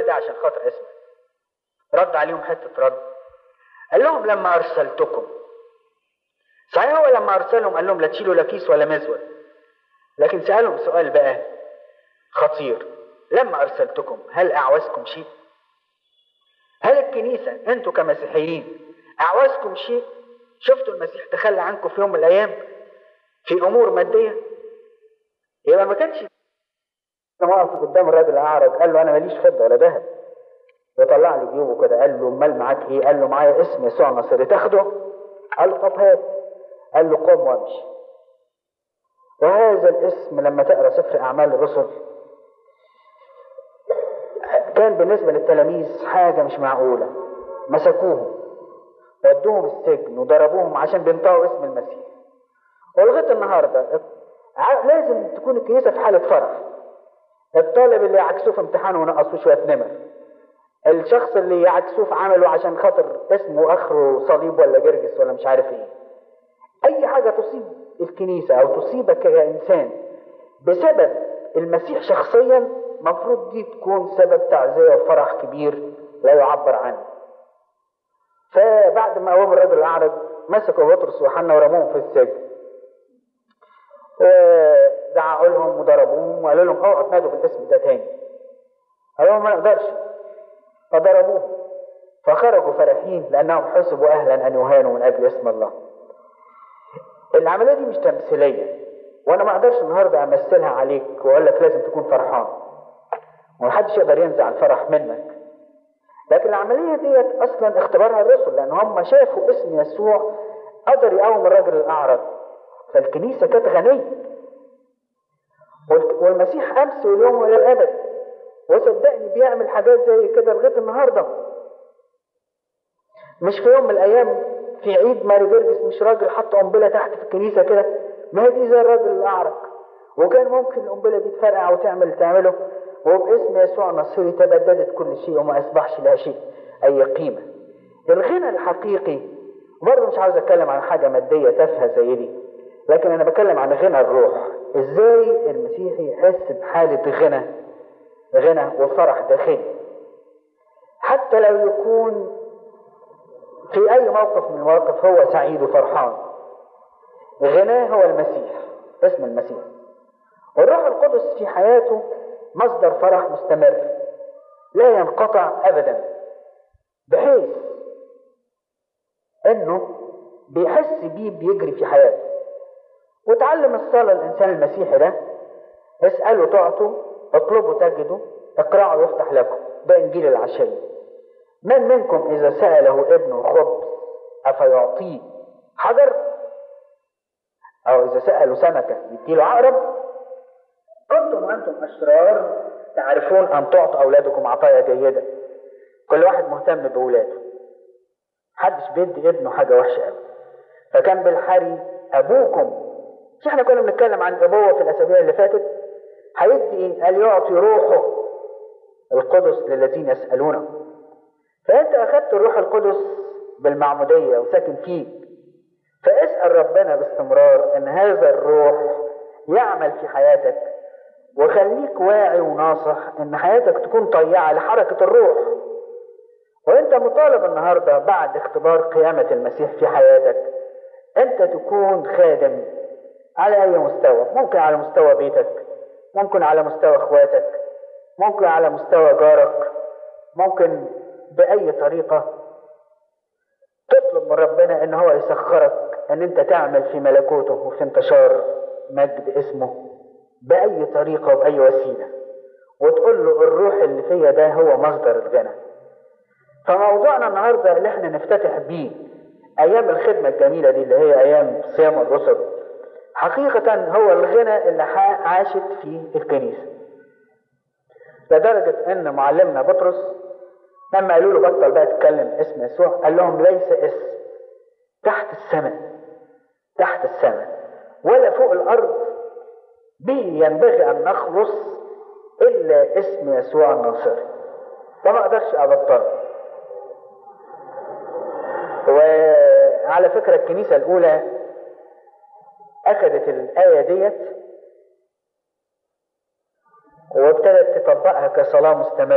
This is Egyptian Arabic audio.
ده عشان خاطر اسمك رد عليهم حته رد قال لهم لما ارسلتكم صحيح هو لما ارسلهم قال لهم لا تشيلوا لا كيس ولا مزود لكن سالهم سؤال بقى خطير لما ارسلتكم هل اعوزكم شيء هل الكنيسه انتوا كمسيحيين اعوزكم شيء شفتوا المسيح تخلى عنكم في يوم من الايام في امور ماديه يبقى ما كانش لما وقف قدام الراجل الاعرج قال له انا ماليش فضه ولا ذهب وطلع لي جيوبه كده قال له امال معاك ايه؟ قال له معايا اسم يسوع الناصري تاخده؟ قال له طب هات قال له قم وامشي وهذا الاسم لما تقرا سفر اعمال الرسل كان بالنسبه للتلاميذ حاجه مش معقوله مسكوهم ودوهم السجن وضربوهم عشان بينطقوا اسم المسيح ولغايه النهارده لازم تكون الكنيسه في حاله فرح الطالب اللي يعكسوه في امتحانه ونقصوه شويه نمر الشخص اللي يعكسوه في عمله عشان خاطر اسمه اخره صليب ولا جرجس ولا مش عارف ايه اي حاجه تصيب الكنيسه او تصيبك كانسان بسبب المسيح شخصيا مفروض دي تكون سبب تعزيه وفرح كبير لا يعبر عنه فبعد ما قوم الرجل الاعرج مسكوا بطرس وحنا ورموهم في السجن ودعوا لهم وضربوهم وقالوا لهم اوعوا تنادوا بالاسم ده تاني قالوا لهم ما نقدرش فضربوه فخرجوا فرحين لانهم حسبوا اهلا ان يهانوا من اجل اسم الله العمليه دي مش تمثيليه وانا ما اقدرش النهارده امثلها عليك واقول لك لازم تكون فرحان ومحدش يقدر ينزع الفرح منك لكن العمليه ديت اصلا اختبارها الرسل لان هم شافوا اسم يسوع قدر يقوم الراجل الاعرج فالكنيسه كانت غنيه والمسيح امس واليوم والى الابد وصدقني بيعمل حاجات زي كده لغايه النهارده مش في يوم من الايام في عيد ماري جرجس مش راجل حط قنبله تحت في الكنيسه كده ما هي دي زي الراجل الاعرج وكان ممكن القنبله دي تفرقع وتعمل تعمله وباسم يسوع النصيري تبددت كل شيء وما اصبحش لها شيء اي قيمه الغنى الحقيقي برضه مش عاوز اتكلم عن حاجه ماديه تافهه زي دي لكن انا بتكلم عن غنى الروح ازاي المسيحي يحس بحاله غنى غنى وفرح داخلي حتى لو يكون في اي موقف من المواقف هو سعيد وفرحان غناه هو المسيح اسم المسيح والروح القدس في حياته مصدر فرح مستمر لا ينقطع ابدا بحيث انه بيحس بيه بيجري في حياته وتعلم الصلاه الانسان المسيحي ده اسالوا تعطوا اطلبوا تجدوا اقرأوا يفتح لكم ده انجيل العشيه من منكم اذا ساله ابنه خبز افيعطيه حجر او اذا سالوا سمكه يديله عقرب كنتم وانتم اشرار تعرفون ان تعطوا اولادكم عطايا جيده كل واحد مهتم باولاده محدش بيدي ابنه حاجه وحشه قوي فكان بالحري ابوكم مش احنا كنا بنتكلم عن الابوه في الاسابيع اللي فاتت هيدي ايه؟ قال يعطي روحه القدس للذين يسالونه فانت اخذت الروح القدس بالمعموديه وساكن فيك فاسال ربنا باستمرار ان هذا الروح يعمل في حياتك وخليك واعي وناصح ان حياتك تكون طيعه لحركه الروح وانت مطالب النهارده بعد اختبار قيامه المسيح في حياتك انت تكون خادم على اي مستوى ممكن على مستوى بيتك ممكن على مستوى اخواتك ممكن على مستوى جارك ممكن باي طريقه تطلب من ربنا ان هو يسخرك ان انت تعمل في ملكوته وفي انتشار مجد اسمه باي طريقه وباي وسيله وتقول له الروح اللي فيا ده هو مصدر الغنى فموضوعنا النهارده اللي احنا نفتتح بيه ايام الخدمه الجميله دي اللي هي ايام صيام الرسل حقيقه هو الغنى اللي عاشت فيه الكنيسه لدرجه ان معلمنا بطرس لما قالوا له بطل بقى تتكلم اسم يسوع قال لهم ليس اسم تحت السماء تحت السماء ولا فوق الارض به ينبغي ان نخلص الا اسم يسوع الناصري فما اقدرش ابطله وعلى فكره الكنيسه الاولى اخذت الايه ديت وابتدت تطبقها كصلاه مستمره